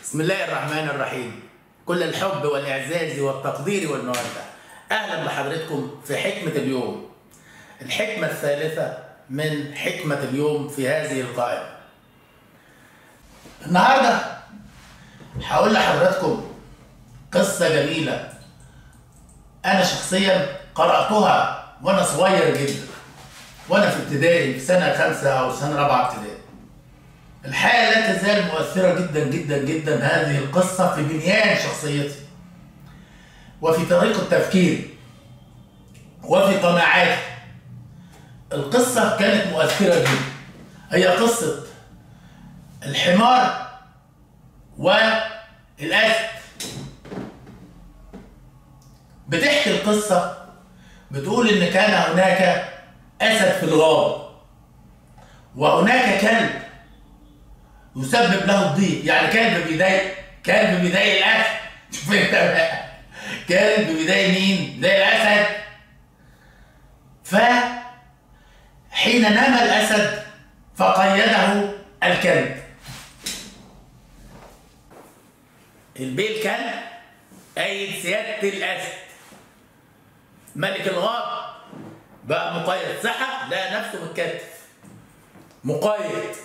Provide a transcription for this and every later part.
بسم الله الرحمن الرحيم كل الحب والإعزاز والتقدير والمودة أهلا بحضرتكم في حكمة اليوم الحكمة الثالثة من حكمة اليوم في هذه القائمة النهاردة هقول لحضراتكم قصة جميلة أنا شخصيا قرأتها وأنا صغير جدا وأنا في ابتدائي في سنة خمسة أو سنة رابعة ابتدائي الحقيقة لا تزال مؤثرة جدا جدا جدا هذه القصة في بنيان شخصيتي وفي طريقة تفكيري وفي قناعاتي القصة كانت مؤثرة جدا هي قصة الحمار والأسد بتحكي القصة بتقول إن كان هناك أسد في الغابة وهناك كلب يسبب له الضيق يعني كلب بيضايق كلب بيضايق الاسد شوف انت بقى كلب بيضايق مين؟ بيضايق الاسد ف حين نام الاسد فقيده الكلب البيه الكلب قايد سياده الاسد ملك الغاب بقى مقيد صحة لقى نفسه متكتف مقيد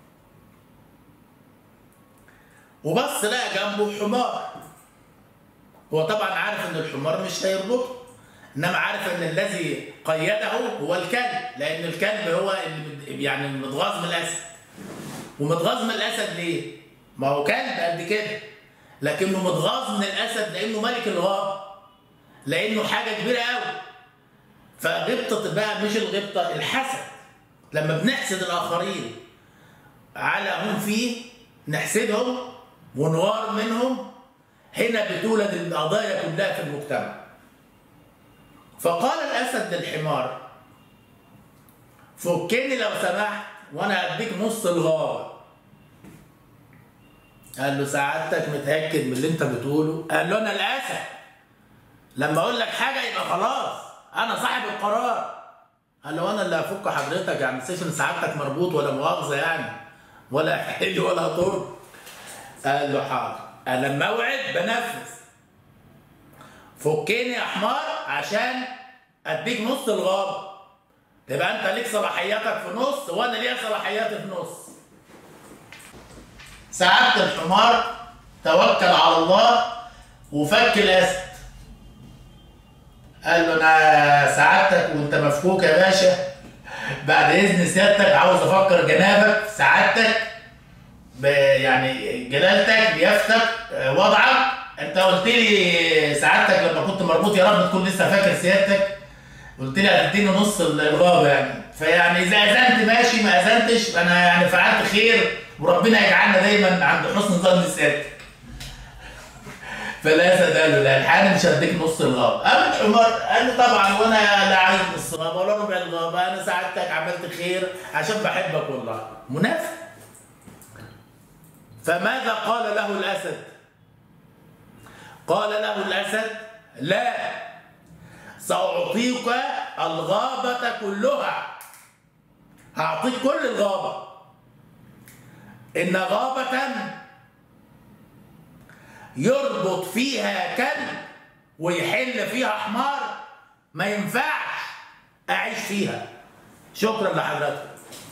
وبص لقى جنبه حمار هو طبعا عارف ان الحمار مش هيربطه انما عارف ان الذي قيده هو الكلب لان الكلب هو اللي يعني متغاظ من الاسد ومتغاظ من الاسد ليه؟ ما هو كلب قد كده لكنه متغاظ من الاسد لانه ملك الغاب لانه حاجه كبيره قوي فغبطه بقى مش الغبطه الحسد لما بنحسد الاخرين على هم فيه نحسدهم ونوار منهم هنا بتولد القضايا كلها في المجتمع فقال الاسد للحمار فكني لو سمحت وانا هديك نص الغابه قال له سعادتك متاكد من اللي انت بتقوله قال له انا الاسد لما اقول لك حاجه يبقى خلاص انا صاحب القرار قال له انا اللي هفك حضرتك يعني سيشن سعادتك مربوط ولا مؤاخذه يعني ولا حل ولا طرد قال له حاضر انا لما اوعد بنفذ فكني يا حمار عشان اديك نص الغابه تبقى انت ليك صلاحياتك في نص وانا ليا صلاحياتي في نص سعادة الحمار توكل على الله وفك الاسد قال له انا سعادتك وانت مفكوك يا باشا بعد اذن سيادتك عاوز افكر جنابك سعادتك يعني جلالتك بيفتك وضعك انت قلت لي سعادتك لما كنت مربوط يا رب تكون لسه فاكر سيادتك قلت لي هتديني نص الغابه يعني فيعني اذا اذنت ماشي ما اذنتش انا يعني فعلت خير وربنا يجعلنا دايما عند حسن ظن سيادتك فالاسد قال له لا الحقيقه مش هديك نص الغابه قام الحمار قال له طبعا وانا لا عايز نص الغابه ولا ربع الغابه انا سعادتك عملت خير عشان بحبك والله منافق فماذا قال له الاسد قال له الاسد لا ساعطيك الغابه كلها هعطيك كل الغابه ان غابه يربط فيها كلب ويحل فيها حمار ما ينفعش اعيش فيها شكرا لحضرتك